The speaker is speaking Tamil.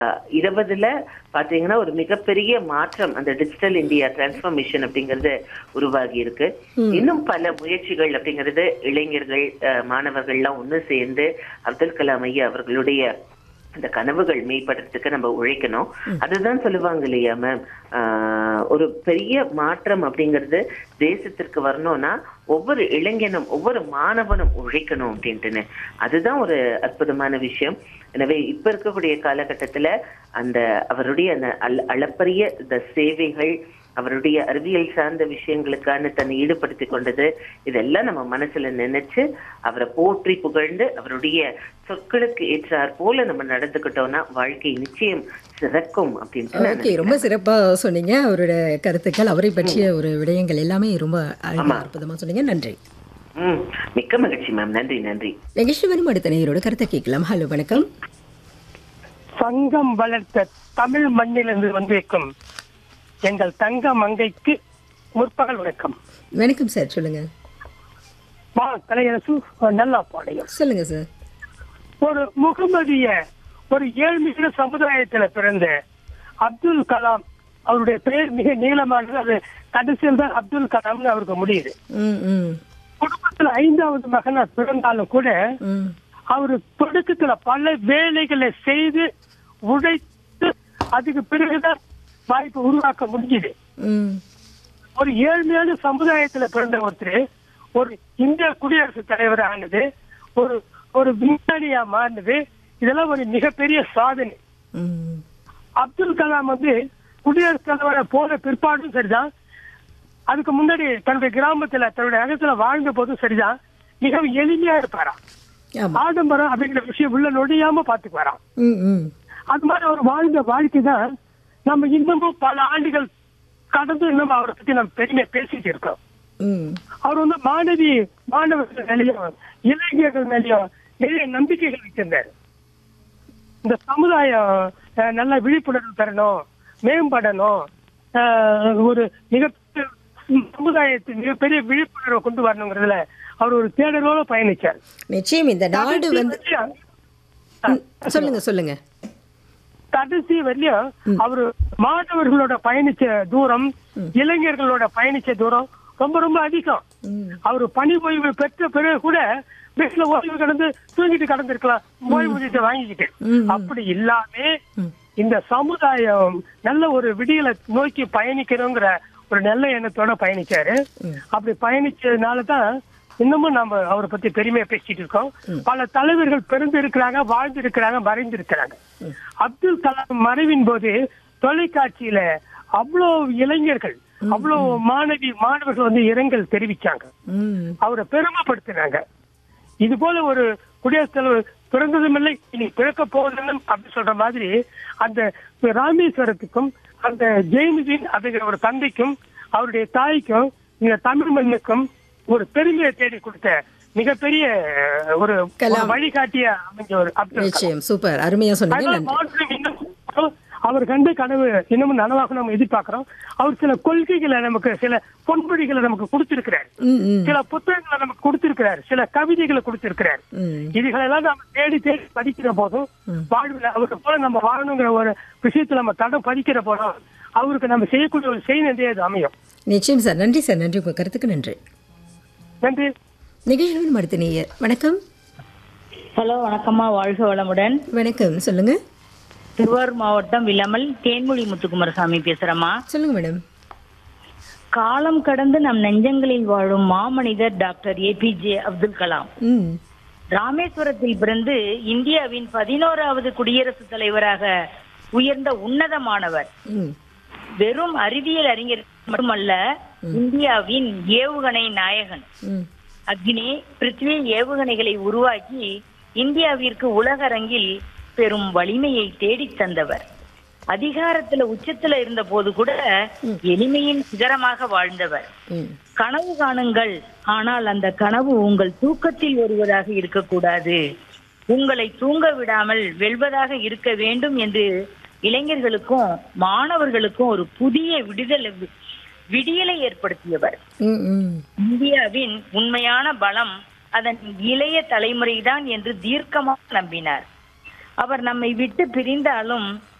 இருபதுல பாத்தீங்கன்னா ஒரு மிகப்பெரிய மாற்றம் அந்த டிஜிட்டல் இந்தியா டிரான்ஸ்ஃபர்மேஷன் அப்படிங்கறது உருவாகி இருக்கு இன்னும் பல முயற்சிகள் அப்படிங்கிறது இளைஞர்கள் அஹ், மாணவர்கள்லாம் ஒண்ணு சேர்ந்து அப்துல் கலாம் ஐயா அவர்களுடைய அந்த கனவுகள் மேம்படுறதுக்கு நம்ம உழைக்கணும் அதுதான் சொல்லுவாங்க இல்லையா மேம் ஒரு பெரிய மாற்றம் அப்படிங்கிறது தேசத்திற்கு வரணும்னா ஒவ்வொரு இளைஞனும் ஒவ்வொரு மாணவனும் உழைக்கணும் அப்படின்ட்டுன்னு அதுதான் ஒரு அற்புதமான விஷயம் எனவே இப்ப இருக்கக்கூடிய காலகட்டத்துல அந்த அவருடைய அந்த அள- அளப்பரிய இந்த சேவைகள் அவருடைய அறிவியல் சார்ந்த விஷயங்களுக்கான தன்னை ஈடுபடுத்தி கொண்டது இதெல்லாம் நம்ம மனசுல நினைச்சு அவரை போற்றி புகழ்ந்து அவருடைய சொற்களுக்கு ஏற்றாற் போல நம்ம நடந்துக்கிட்டோம்னா வாழ்க்கை நிச்சயம் சிறக்கும் அப்படின்ட்டு நான் ஓகே ரொம்ப சிறப்பா சொன்னீங்க அவரோட கருத்துக்கள் அவரை பற்றிய ஒரு விடயங்கள் எல்லாமே ரொம்ப அழகா அற்புதமா சொன்னீங்க நன்றி ம் மிக்க மகிழ்ச்சி மேம் நன்றி நன்றி நிகழ்ச்சி வரும் அடுத்த நேயரோட கருத்தை கேட்கலாம் ஹலோ வணக்கம் சங்கம் வளர்த்த தமிழ் மண்ணிலிருந்து வந்திருக்கும் எங்கள் தங்க மங்கைக்கு முற்பகல் வணக்கம் வணக்கம் சார் சொல்லுங்க மா கலையரசு நல்லா பாடையும் சொல்லுங்க சார் ஒரு முகமதிய ஒரு ஏழ்மிக சமுதாயத்துல பிறந்த அப்துல் கலாம் அவருடைய பெயர் மிக நீளமானது அது கடைசியில் தான் அப்துல் கலாம்னு அவருக்கு முடியுது ம் ம் குடும்பத்துல ஐந்தாவது மகனா பிறந்தாலும் கூட ம் அவரு தொடக்கத்துல பல வேலைகளை செய்து உழைத்து அதுக்கு பிறகுதான் வாய்ப்பு உருவாக்க முடிஞ்சுது ம் ஒரு ஏழ்மையான சமுதாயத்துல பிறந்த ஒருத்தர் ஒரு இந்திய குடியரசுத் தலைவர் ஆனது ஒரு ஒரு விஞ்ஞானியா மாறினது இதெல்லாம் ஒரு மிகப்பெரிய சாதனை ம் அப்துல் கலாம் வந்து குடியரசுத் தலைவரை போன பிற்பாடும் சரிதான் அதுக்கு முன்னாடி தன்னுடைய கிராமத்துல தன்னுடைய அகத்துல வாழ்ந்த போதும் சரிதான் மிகவும் எளிமையா இருப்பாராம் ஆமா ஆடம்பரம் அப்படிங்கிற விஷயம் உள்ள நொடியாம பாத்துக்குவாராம் ம் ம் அது மாதிரி அவர் வாழ்ந்த வாழ்க்கை தான் நம்ம இன்னமும் பல ஆண்டுகள் கடந்து இன்னும் அவரை பத்தி நம்ம பெருமையா பேசிட்டு இருக்கோம் ம் அவர் வந்து மாணவி மாணவர்கள் மேலேயும் இளைஞர்கள் மேலேயும் நிறைய நம்பிக்கைகள் வச்சிருந்தார் இந்த சமுதாயம் அஹ், நல்ல விழிப்புணர்வு தரணும் மேம்படணும் அஹ், ஒரு மிகப்பெரிய சமுதாயத்தின் மிகப்பெரிய விழிப்புணர்வை கொண்டு வரணுங்கிறதுல அவர் ஒரு தேடலோட பயணிச்சார் நிச்சயம் இந்த நாடு வந்து அஹ், சொல்லுங்க சொல்லுங்க கடைசி வரையும் அவரு மாணவர்களோட பயணிச்ச தூரம் இளைஞர்களோட பயணிச்ச தூரம் ரொம்ப ரொம்ப அதிகம் ம் அவரு பணி ஓய்வு பெற்ற பிறகு கூட வீட்டுல ஓய்வு கடந்து தூங்கிட்டு கடந்திருக்கலாம் ஓய்வூதியத்தை வாங்கிக்கிட்டு ம். அப்படி இல்லாம ம். இந்த சமுதாயம் நல்ல ஒரு விடியலை நோக்கி பயணிக்கணுங்கிற ஒரு நல்ல எண்ணத்தோட பயணிச்சாரு அப்படி பயணிச்சதுனால தான் இன்னமும் நம்ம அவரை பத்தி பெருமையா பேசிட்டு இருக்கோம் பல தலைவர்கள் பிறந்து இருக்கிறாங்க வாழ்ந்து இருக்கிறாங்க மறைந்து இருக்கிறாங்க அப்துல் கலாம் மறைவின் போது தொலைக்காட்சியில அவ்வளவு இளைஞர்கள் அவ்வளவு மாணவி மாணவர்கள் வந்து இரங்கல் தெரிவிச்சாங்க ம் அவரை பெருமைப்படுத்தினாங்க இது போல ஒரு குடியரசுத் தலைவர் பிறந்ததும் இல்லை இனி பிறக்க போவதும் அப்படி சொல்ற மாதிரி அந்த ராமேஸ்வரத்துக்கும் அந்த ஜெயினுதீன் அப்படிங்கிற ஒரு தந்தைக்கும் அவருடைய தாய்க்கும் இந்த தமிழ் மண்ணுக்கும் ஒரு பெருமையை தேடி கொடுத்த மிகப்பெரிய ஒரு ஒரு கலாம். வழிகாட்டிய அமைஞ்ச ஒரு அப்துல் கலாம். நிச்சயம் சூப்பர் அருமையா சொன்னீங்க அதனால நன்றி மாற்றம் இன்னும் அவர் கண்ட கனவு இன்னமும் நனவாக நம்ம எதிர்பார்க்கிறோம் அவர் சில கொள்கைகளை நமக்கு சில பொன்மொழிகளை நமக்கு கொடுத்திருக்கிறார் ம் ம் சில புத்தகங்களை நமக்கு கொடுத்திருக்கிறார் சில கவிதைகளை கொடுத்திருக்கிறார் ம் இதுகளெல்லாம் நம்ம தேடி தேடி படிக்கிற போதும் வாழ்வில் அவருக்கு போல நம்ம வாழணுங்கிற ஒரு விஷயத்துல நம்ம தடம் பதிக்கிற போதும் அவருக்கு நம்ம செய்யக்கூடிய ஒரு செய்தி அது அமையும் நிச்சயம் சார் நன்றி சார் நன்றி உங்க கருத்துக்கு நன்றி நன்றி நிகழ்ச்சியின் அடுத்த நேயர் வணக்கம் ஹலோ வணக்கம்மா வாழ்க வளமுடன் வணக்கம் சொல்லுங்க திருவாரூர் மாவட்டம் விளமல் தேன்மொழி முத்துக்குமாரசாமி பேசுறேம்மா சொல்லுங்க மேடம் காலம் கடந்து நம் நெஞ்சங்களில் வாழும் மாமனிதர் டாக்டர் ஏபிஜே அப்துல் கலாம் ம் ராமேஸ்வரத்தில் பிறந்து இந்தியாவின் பதினோராவது குடியரசுத் தலைவராக உயர்ந்த உன்னதமானவர் ம் வெறும் அறிவியல் அறிஞர் மட்டுமல்ல இந்தியாவின் ஏவுகணை நாயகன் ம் அக்னி பிருத்வி ஏவுகணைகளை உருவாக்கி இந்தியாவிற்கு உலகரங்கில் பெரும் வலிமையை தேடித் தந்தவர் அதிகாரத்துல உச்சத்துல இருந்த போது கூட எளிமையின் சிகரமாக வாழ்ந்தவர் ம் கனவு காணுங்கள் ஆனால் அந்த கனவு உங்கள் தூக்கத்தில் வருவதாக இருக்கக்கூடாது உங்களை தூங்க விடாமல் வெல்வதாக இருக்க வேண்டும் என்று இளைஞர்களுக்கும் மாணவர்களுக்கும் ஒரு புதிய விடுதலை விடியலை ஏற்படுத்தியவர் ம் ம் இந்தியாவின் உண்மையான பலம் அதன் இளைய தலைமுறைதான் என்று தீர்க்கமாக நம்பினார் அவர் நம்மை விட்டு பிரிந்தாலும்